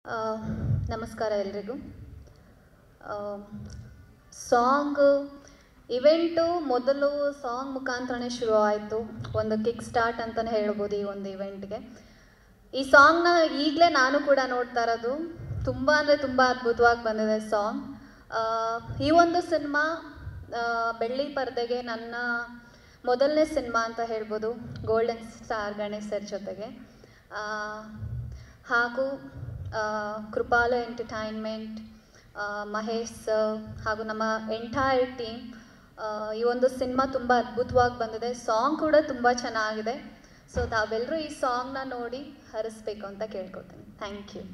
ಆ, ನಮಸ್ಕಾರ ಎಲ್ರಿಗೂ ಸಾಂಗ್ ಇವೆಂಟು ಮೊದಲು ಸಾಂಗ್ ಮುಖಾಂತರನೇ ಶುರು ಆಯಿತು ಒಂದು ಕಿಕ್ ಸ್ಟಾರ್ಟ್ ಅಂತಲೇ ಹೇಳ್ಬೋದು ಈ ಒಂದು ಇವೆಂಟ್ಗೆ ಈ ಸಾಂಗ್ನ ಈಗಲೇ ನಾನು ಕೂಡ ನೋಡ್ತಾ ಇರೋದು ತುಂಬ ಅಂದರೆ ತುಂಬ ಅದ್ಭುತವಾಗಿ ಬಂದಿದೆ ಸಾಂಗ್ ಈ ಒಂದು ಸಿನಿಮಾ ಬೆಳ್ಳಿ ಪರದೆಗೆ ನನ್ನ ಮೊದಲನೇ ಸಿನಿಮಾ ಅಂತ ಹೇಳ್ಬೋದು ಗೋಲ್ಡನ್ ಸ್ಟಾರ್ ಗಣೇಶ್ ಸರ್ ಜೊತೆಗೆ ಆ, ಹಾಗೂ ಆ, ಕೃಪಾಲ ಎಂಟರ್ಟೈನ್ಮೆಂಟ್ ಆ, ಮಹೇಶ್ ಸರ್ ಹಾಗೂ ನಮ್ಮ ಎಂಟೈರ್ ಟೀಮ್ ಈ ಒಂದು ಸಿನಿಮಾ ತುಂಬ ಅದ್ಭುತವಾಗಿ ಬಂದಿದೆ ಸಾಂಗ್ ಕೂಡ ತುಂಬ ಚೆನ್ನಾಗಿದೆ ಸೊ ತಾವೆಲ್ಲರೂ ಈ ಸಾಂಗ್ನ ನೋಡಿ ಹರಿಸ್ಬೇಕು ಅಂತ ಕೇಳ್ಕೊತೀನಿ ಥ್ಯಾಂಕ್ ಯು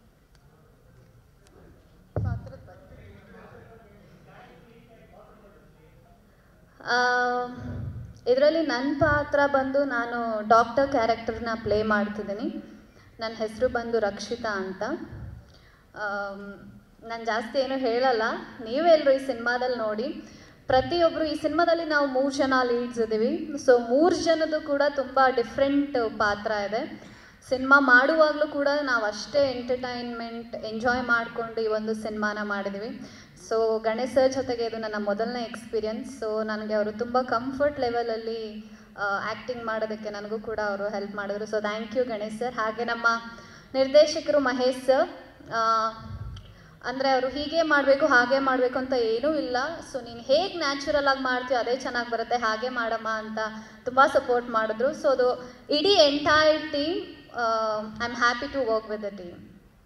ಇದರಲ್ಲಿ ನನ್ನ ಪಾತ್ರ ಬಂದು ನಾನು ಡಾಕ್ಟರ್ ಕ್ಯಾರೆಕ್ಟರ್ನ ಪ್ಲೇ ಮಾಡ್ತಿದ್ದೀನಿ ನನ್ನ ಹೆಸರು ಬಂದು ರಕ್ಷಿತಾ ಅಂತ ನಾನು ಜಾಸ್ತಿ ಏನು ಹೇಳಲ್ಲ ನೀವೆಲ್ಲರೂ ಈ ಸಿನಿಮಾದಲ್ಲಿ ನೋಡಿ ಪ್ರತಿಯೊಬ್ಬರು ಈ ಸಿನಿಮಾದಲ್ಲಿ ನಾವು ಮೂರು ಜನ ಲೀಡ್ಸ್ ಇದ್ದೀವಿ ಸೊ ಮೂರು ಜನದ್ದು ಕೂಡ ತುಂಬ ಡಿಫ್ರೆಂಟ್ ಪಾತ್ರ ಇದೆ ಸಿನಿಮಾ ಮಾಡುವಾಗಲೂ ಕೂಡ ನಾವು ಅಷ್ಟೇ ಎಂಟರ್ಟೈನ್ಮೆಂಟ್ ಎಂಜಾಯ್ ಮಾಡಿಕೊಂಡು ಈ ಒಂದು ಸಿನಿಮಾನ ಮಾಡಿದ್ವಿ ಸೊ ಗಣೇಶ್ ಸರ್ ಜೊತೆಗೆ ಇದು ನನ್ನ ಮೊದಲನೇ ಎಕ್ಸ್ಪೀರಿಯನ್ಸ್ ಸೊ ನನಗೆ ಅವರು ತುಂಬ ಕಂಫರ್ಟ್ ಲೆವೆಲಲ್ಲಿ ಆ್ಯಕ್ಟಿಂಗ್ ಮಾಡೋದಕ್ಕೆ ನನಗೂ ಕೂಡ ಅವರು ಹೆಲ್ಪ್ ಮಾಡಿದ್ರು so thank you Ganesh sir ಹಾಗೆ ನಮ್ಮ ನಿರ್ದೇಶಕರು ಮಹೇಶ್ ಸರ್ ಅಂದರೆ ಅವರು ಹೀಗೆ ಮಾಡಬೇಕು ಹಾಗೆ ಮಾಡಬೇಕು ಅಂತ ಏನೂ ಇಲ್ಲ ಸೊ ನೀನು ಹೇಗೆ ನ್ಯಾಚುರಲ್ ಆಗಿ ಮಾಡ್ತೀಯೋ ಅದೇ ಚೆನ್ನಾಗಿ ಬರುತ್ತೆ ಹಾಗೆ ಮಾಡಮ್ಮ ಅಂತ ತುಂಬ ಸಪೋರ್ಟ್ ಮಾಡಿದ್ರು ಸೊ ಅದು ಇಡೀ entire team I am happy to work with the team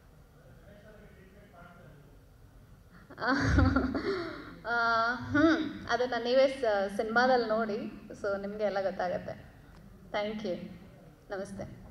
ಹ್ಞೂ ಅದನ್ನು ನೀವೇ ಸಿನಿಮಾದಲ್ಲಿ ನೋಡಿ ಸೊ ನಿಮಗೆ ಎಲ್ಲ ಗೊತ್ತಾಗುತ್ತೆ ಥ್ಯಾಂಕ್ ಯು ನಮಸ್ತೆ